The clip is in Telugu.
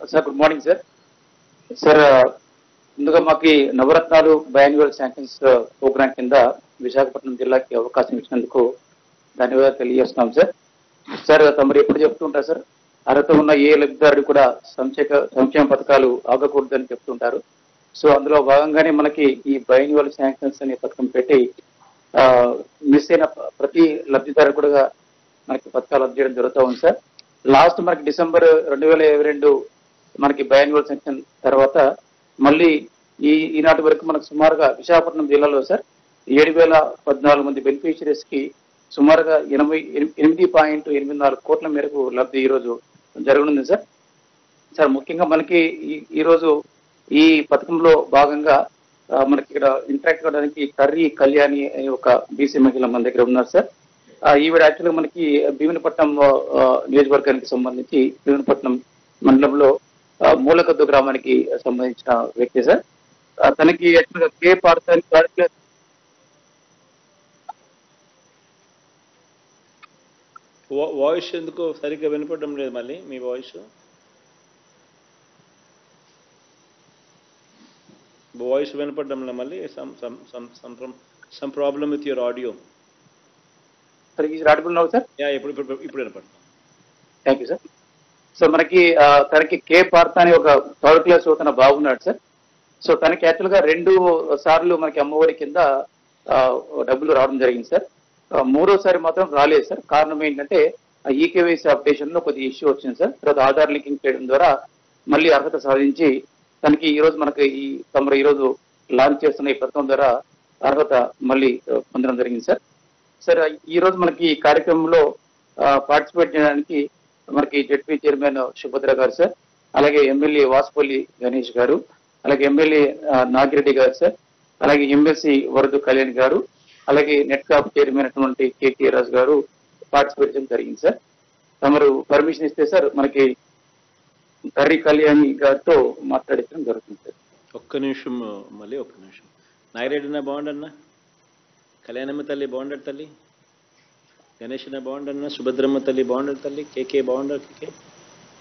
sir good morning sir sir ముందుగా మాకు ఈ నవరత్నాలు బయాన్యువల్ శాంక్షన్స్ ప్రోగ్రాం కింద విశాఖపట్నం జిల్లాకి అవకాశం ఇచ్చినందుకు ధన్యవాదాలు తెలియజేస్తున్నాం సార్ సార్ తమరు ఎప్పుడు చెప్తుంటారు సార్ అర్హత ఉన్న ఏ లబ్ధిదారుడు కూడా సంక్షేమ సంక్షేమ పథకాలు ఆగకూడదని చెప్తుంటారు సో అందులో భాగంగానే మనకి ఈ బయాన్యువల్ శాంక్షన్స్ అనే పథకం పెట్టి మిస్ అయిన ప- ప్రతి లబ్ధిదారు కూడా మనకి పథకాలు అందజేయడం జరుగుతూ ఉంది సార్ లాస్ట్ మనకి డిసెంబర్ రెండు వేల ఇరవై రెండు మనకి బయాన్యువల్ సెక్షన్ తర్వాత మళ్ళీ ఈ ఈనాటి వరకు మనకు సుమారుగా విశాఖపట్నం జిల్లాలో సార్ ఏడు వేల పద్నాలుగు మంది బెనిఫిషరీస్ కి సుమారుగా ఎనభై ఎనిమి- ఎనిమిది పాయింట్ ఎనిమిది నాలుగు కోట్ల మేరకు లబ్ధి ఈ రోజు జరగనుంది సార్ సార్ ముఖ్యంగా మనకి ఈ ఈరోజు ఈ పథకంలో భాగంగా ఆ, మనకి ఇక్కడ ఇంటరాక్ట్ అవ్వడానికి కర్రీ కళ్యాణి అనే ఒక బీసీ మహిళ మన దగ్గర ఉన్నారు సార్ ఆ, ఈవిడ యాక్చువల్గా మనకి భీమునిపట్నం ఆ, నియోజకవర్గానికి సంబంధించి భీమునిపట్నం మండలంలో ఆ, మూలకద్దు గ్రామానికి సంబంధించిన వ్యక్తి సార్ ఆ, తనకి యాక్చువల్గా కే పార్థానికి వాడికి వా- వాయిస్ ఎందుకు సరిగ్గా వినపడడం లేదు మళ్ళీ మీ వాయిస్ వాయిస్ వినపడడం లేదు మళ్ళీ some some some some some problem with your audio సరిగ్గా రాడబుల్ ఉన్నావు సార్ యా ఇప్పుడు ఇప్పుడు ఇప్పుడు వినపడుతుంది థ్యాంక్ యూ సార్ సో మనకి ఆ, తనకి కే పార్థ అని ఒక థర్డ్ క్లాస్ తన బాగున్నాడు సార్ సో తనకి యాక్చువల్గా రెండు సార్లు మనకి అమ్మఒడి కింద ఆ, డబ్బులు రావడం జరిగింది సార్ ఆ, మూడోసారి మాత్రం రాలేదు సార్ కారణం ఏంటంటే ఈకేవైసీ అప్డేషన్ లో కొద్దిగా ఇష్యూ వచ్చింది సార్ తర్వాత ఆధార్ లింకింగ్ చేయడం ద్వారా మళ్ళీ అర్హత సాధించి తనకి ఈ రోజు మనకి ఈ తమరు ఈ రోజు లాంచ్ చేస్తున్న ఈ పథకం ద్వారా అర్హత మళ్ళీ ఆ, పొందడం జరిగింది సార్ సార్ ఈ రోజు మనకి ఈ కార్యక్రమంలో పార్టిసిపేట్ చేయడానికి మనకి జడ్పీ చైర్మన్ సుభద్ర గారు సార్ అలాగే ఎమ్మెల్యే వాసుపల్లి గణేష్ గారు అలాగే ఎమ్మెల్యే ఆ, నాగిరెడ్డి గారు సార్ అలాగే ఎమ్మెల్సీ వరదు కళ్యాణ్ గారు అలాగే నెట్ కాప్ చైర్మన్ అటువంటి కేకే రాజు గారు పార్టిసిపేట్ చేయడం జరిగింది సార్ తమరు పర్మిషన్ ఇస్తే సార్ మనకి కర్రీ కళ్యాణి గారితో మాట్లాడించడం జరుగుతుంది సార్ ఒక్క నిమిషం మళ్ళీ ఒక్క నిమిషం నాగిరెడ్డినా బాగుండన్నా కళ్యాణమ్మ తల్లి బాగుండడు తల్లి గణేష్ బాగుండన్నా సుభద్రమ్మ తల్లి బాగుండడు తల్లి కేకే బాగుండడు కేకే